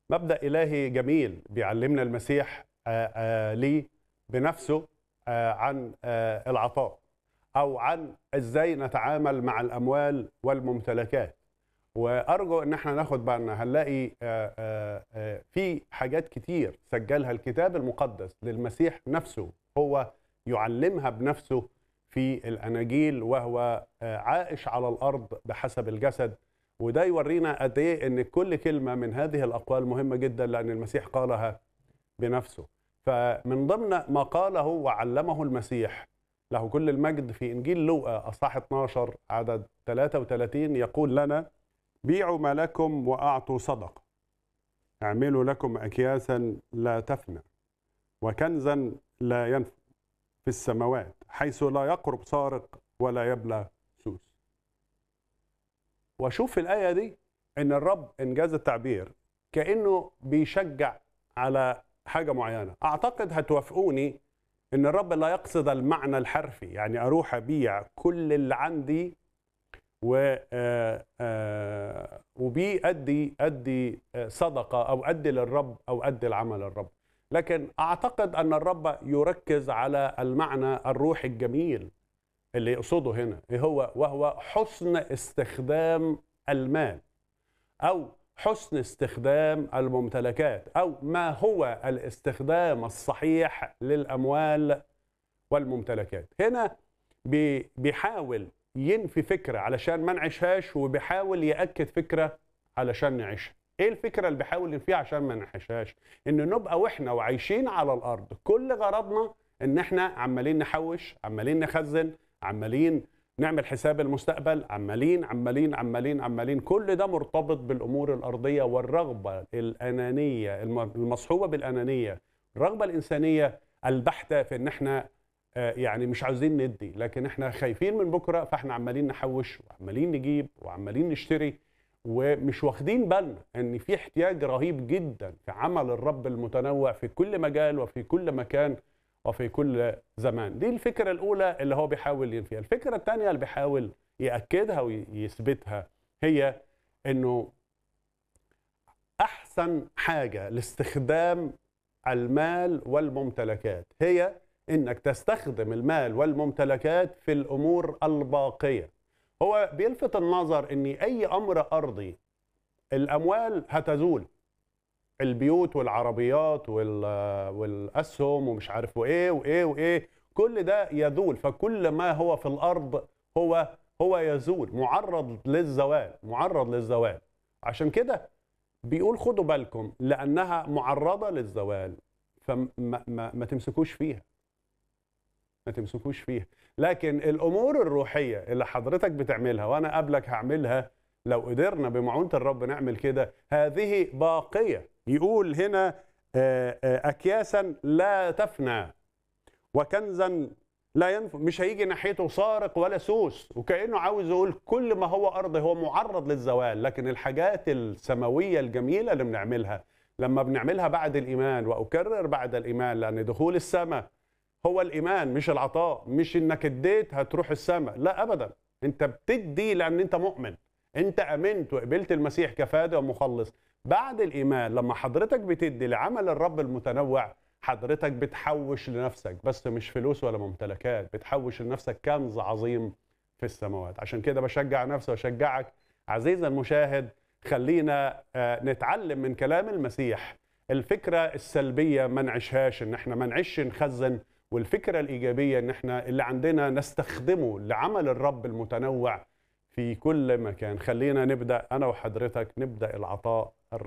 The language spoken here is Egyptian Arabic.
مبدا الهي جميل بيعلمنا المسيح آه، آه، ليه بنفسه آه، عن آه، العطاء او عن ازاي نتعامل مع الاموال والممتلكات وارجو ان احنا ناخد بالنا هنلاقي آه، آه، آه، في حاجات كتير سجلها الكتاب المقدس للمسيح نفسه هو يعلمها بنفسه في الاناجيل وهو آه، عائش على الارض بحسب الجسد وده يورينا قد ايه ان كل كلمه من هذه الاقوال مهمه جدا لان المسيح قالها بنفسه فمن ضمن ما قاله وعلمه المسيح له كل المجد في انجيل لوقا اصحاح 12 عدد 33 يقول لنا بيعوا ما لكم واعطوا صدقه اعملوا لكم اكياسا لا تفنى وكنزا لا ينفد في السماوات حيث لا يقرب سارق ولا يبلى سوس واشوف في الايه دي ان الرب انجاز التعبير كانه بيشجع على حاجه معينه اعتقد هتوافقوني ان الرب لا يقصد المعنى الحرفي يعني اروح ابيع كل اللي عندي و آه، آه، وبيه ادي ادي آه، صدقه او ادي للرب او ادي العمل للرب لكن اعتقد ان الرب يركز على المعنى الروحي الجميل اللي يقصده هنا إيه هو وهو حسن استخدام المال او حسن استخدام الممتلكات او ما هو الاستخدام الصحيح للاموال والممتلكات هنا بي- بيحاول ينفي فكره علشان ما نعيشهاش وبيحاول ياكد فكره علشان نعيشها ايه الفكره اللي بيحاول ينفيها عشان ما نعيشهاش ان نبقى واحنا وعايشين على الارض كل غرضنا ان احنا عمالين نحوش عمالين نخزن عمالين نعمل حساب المستقبل عمالين عمالين عمالين عمالين كل ده مرتبط بالامور الارضيه والرغبه الانانيه الم- المصحوبه بالانانيه الرغبه الانسانيه البحته في ان احنا آه، يعني مش عاوزين ندي لكن احنا خايفين من بكره فاحنا عمالين نحوش وعمالين نجيب وعمالين نشتري ومش واخدين بالنا ان في احتياج رهيب جدا في عمل الرب المتنوع في كل مجال وفي كل مكان وفي كل زمان دي الفكره الاولى اللي هو بيحاول ينفيها الفكره الثانيه اللي بيحاول ياكدها ويثبتها هي انه احسن حاجه لاستخدام المال والممتلكات هي انك تستخدم المال والممتلكات في الامور الباقيه هو بيلفت النظر ان اي امر ارضي الاموال هتزول البيوت والعربيات وال- والاسهم ومش عارف وايه وايه وايه كل ده يزول فكل ما هو في الارض هو هو يزول معرض للزوال معرض للزوال عشان كده بيقول خدوا بالكم لانها معرضه للزوال فما ما, ما تمسكوش فيها ما تمسكوش فيها لكن الامور الروحيه اللي حضرتك بتعملها وانا قبلك هعملها لو قدرنا بمعونه الرب نعمل كده هذه باقيه يقول هنا آه، آه، اكياسا لا تفنى وكنزا لا ينفع مش هيجي ناحيته سارق ولا سوس وكانه عاوز يقول كل ما هو ارضي هو معرض للزوال لكن الحاجات السماويه الجميله اللي بنعملها لما بنعملها بعد الايمان واكرر بعد الايمان لان دخول السماء هو الايمان مش العطاء مش انك اديت هتروح السماء لا ابدا انت بتدي لان انت مؤمن انت امنت وقبلت المسيح كفادي ومخلص بعد الايمان لما حضرتك بتدي لعمل الرب المتنوع حضرتك بتحوش لنفسك بس مش فلوس ولا ممتلكات بتحوش لنفسك كنز عظيم في السماوات عشان كده بشجع نفسي واشجعك عزيزي المشاهد خلينا آه، نتعلم من كلام المسيح الفكرة السلبية ما نعيشهاش ان احنا ما نعيش نخزن والفكرة الإيجابية ان احنا اللي عندنا نستخدمه لعمل الرب المتنوع في كل مكان خلينا نبدأ أنا وحضرتك نبدأ العطاء